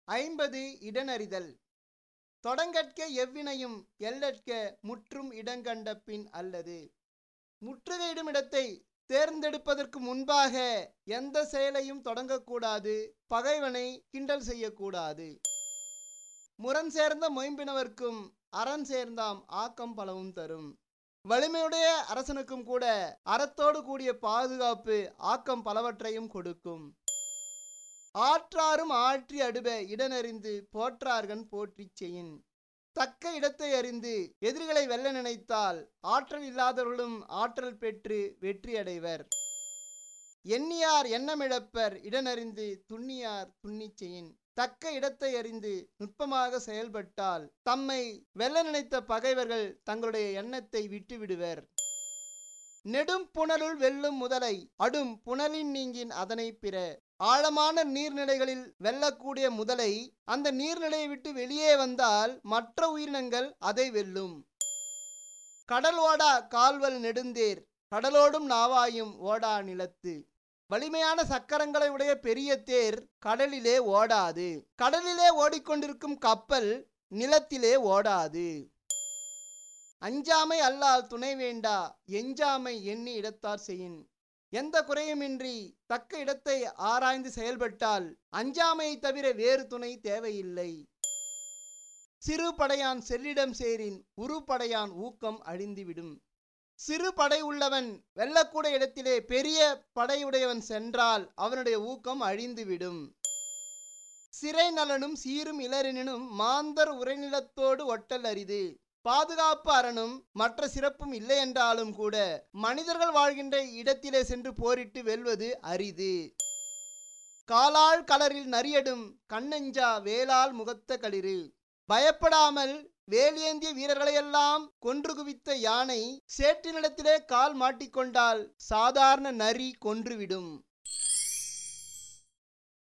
ஐம்பது இடனறிதல் தொடங்கற்க எவ்வினையும் எல்லற்க முற்றும் இடங்கண்ட பின் அல்லது முற்றுகையிடும் இடத்தை தேர்ந்தெடுப்பதற்கு முன்பாக எந்த செயலையும் தொடங்கக்கூடாது பகைவனை கிண்டல் செய்யக்கூடாது முரண் சேர்ந்த மொயம்பினவர்க்கும் அரண் சேர்ந்தாம் ஆக்கம் பலவும் தரும் வலிமையுடைய அரசனுக்கும் கூட அறத்தோடு கூடிய பாதுகாப்பு ஆக்கம் பலவற்றையும் கொடுக்கும் ஆற்றாரும் ஆற்றி அடுப இடனறிந்து போற்றார்கன் போற்றிச் செய்யின் தக்க இடத்தை அறிந்து எதிரிகளை வெல்ல நினைத்தால் ஆற்றல் இல்லாதவர்களும் ஆற்றல் பெற்று வெற்றி அடைவர் எண்ணியார் எண்ணமிழப்பர் இடனறிந்து துண்ணியார் துண்ணிச் செய்யின் தக்க இடத்தை அறிந்து நுட்பமாக செயல்பட்டால் தம்மை வெல்ல நினைத்த பகைவர்கள் தங்களுடைய எண்ணத்தை விட்டுவிடுவர் நெடும் புனலுள் வெல்லும் முதலை அடும் புனலின் நீங்கின் அதனை பிற ஆழமான நீர்நிலைகளில் வெல்லக்கூடிய முதலை அந்த நீர்நிலையை விட்டு வெளியே வந்தால் மற்ற உயிரினங்கள் அதை வெல்லும் கடல் ஓடா கால்வல் நெடுந்தேர் கடலோடும் நாவாயும் ஓடா நிலத்து வலிமையான சக்கரங்களை உடைய பெரிய தேர் கடலிலே ஓடாது கடலிலே ஓடிக்கொண்டிருக்கும் கப்பல் நிலத்திலே ஓடாது அஞ்சாமை அல்லால் துணை வேண்டா எஞ்சாமை எண்ணி இடத்தார் செய்யின் எந்த குறையுமின்றி தக்க இடத்தை ஆராய்ந்து செயல்பட்டால் அஞ்சாமையை தவிர வேறு துணை தேவையில்லை சிறு படையான் செல்லிடம் சேரின் உரு படையான் ஊக்கம் அழிந்துவிடும் சிறு படை உள்ளவன் வெல்லக்கூட இடத்திலே பெரிய படையுடையவன் சென்றால் அவனுடைய ஊக்கம் அழிந்துவிடும் சிறை நலனும் சீரும் இளரினும் மாந்தர் உரைநிலத்தோடு ஒட்டல் அரிது பாதுகாப்பு அரணும் மற்ற சிறப்பும் இல்லை என்றாலும் கூட மனிதர்கள் வாழ்கின்ற இடத்திலே சென்று போரிட்டு வெல்வது அரிது காலால் கலரில் நரியடும் கண்ணெஞ்சா வேளால் முகத்த களிறு பயப்படாமல் வேலியேந்திய வீரர்களையெல்லாம் கொன்று குவித்த யானை சேற்றினிடத்திலே கால் மாட்டிக்கொண்டால் சாதாரண நரி கொன்றுவிடும்